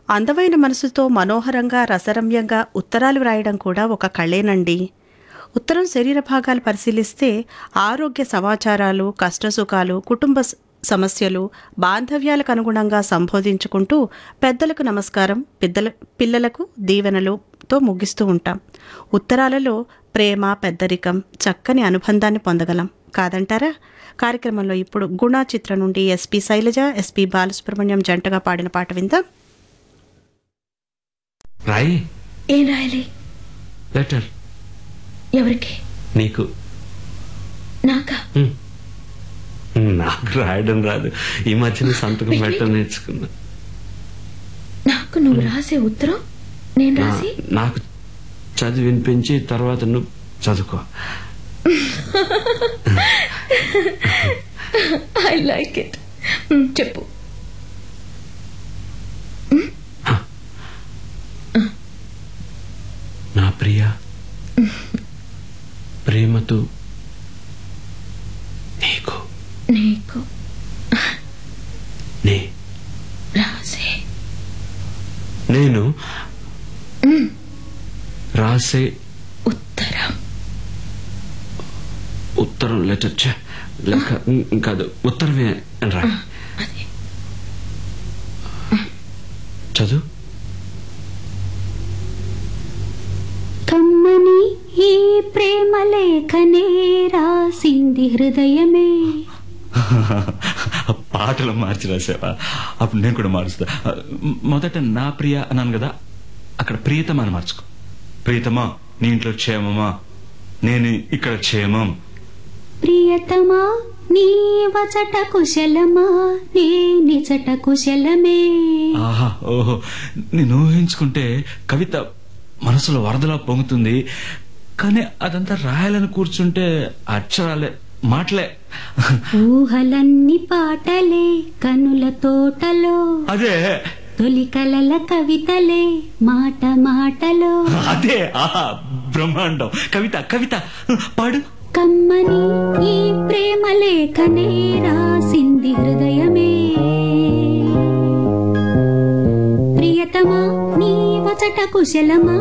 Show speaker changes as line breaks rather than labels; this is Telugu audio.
అందమైన మనసుతో మనోహరంగా రసరమ్యంగా ఉత్తరాలు వ్రాయడం కూడా ఒక కళేనండి ఉత్తరం శరీర భాగాలు పరిశీలిస్తే ఆరోగ్య సమాచారాలు కష్టసుఖాలు కుటుంబ స- సమస్యలు బాంధవ్యాలకు అనుగుణంగా సంబోధించుకుంటూ పెద్దలకు నమస్కారం పిద్దల పిల్లలకు దీవెనలుతో ముగిస్తూ ఉంటాం ఉత్తరాలలో ప్రేమ పెద్దరికం చక్కని అనుబంధాన్ని పొందగలం కాదంటారా కార్యక్రమంలో ఇప్పుడు గుణ చిత్రం నుండి ఎస్పి శైలజ ఎస్పి బాలసుబ్రహ్మణ్యం జంటగా పాడిన పాట విందాం
రాయి
ఏం రాయాలి
లెటర్
ఎవరికి
నీకు
నాకా
ఉమ్. నాకు రాయడం రాదు ఈ మధ్యన సంతకం పెట్టడం నేర్చుకున్నా
నాకు నువ్వు రాసే ఉత్తరం నేను
నా-
రాసి
నాకు చదివి వినిపించి తర్వాత నువ్వు చదువుకో
ఐ లైక్ ఇట్ చెప్పు
నా ప్రియ ప్రేమతో నీకు
నీకు
నే
రాసే
నేను రాసే
ఉత్తరం
ఉత్తరం లెటర్ ఛే, లెక్క ఉమ్, కాదు ఉత్తరమే అని రా
అదే
చదువు
కమ్మని ఈ ప్రేమ లేఖనే రాసింది హృదయమే
పాటలు మార్చి రాసావా అప్పుడు నేను కూడా మారుస్తా మొదట నా ప్రియ అన్నాను కదా అక్కడ ప్రియతమా అని మార్చుకో ప్రియతమా నీ ఇంట్లో క్షేమమా నేను ఇక్కడ క్షేమం
ప్రియతమా నీ వచట కుశలమా నే నిచట కుశలమే
ఆహా ఓహో నేను ఊహించుకుంటే కవిత మనసులో వరదలా పొంగుతుంది కానీ అదంతా రాయాలని కూర్చుంటే అక్షరాలే మాటలే
ఊహలన్ని పాటలే కనుల తోటలో
అదే
తొలి కలల కవితలే మాట మాటలో
అదే ఆహా బ్రహ్మాండం కవిత కవిత పాడు
కమ్మని ఈ ప్రేమ లేఖనే రాసింది హృదయమే ప్రియతమా నీ వచట కుశలమా